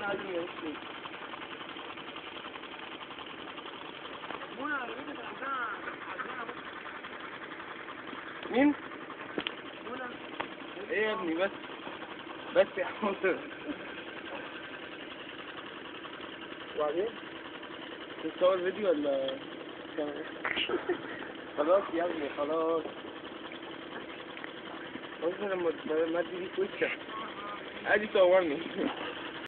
لازم يمشي مين؟ ايه يا ابني بس بس يا حوضر وبعدين؟ تصور فيديو ولا كاميرا؟ خلاص يا ابني خلاص بص لما ما تجيب وشك عادي صورني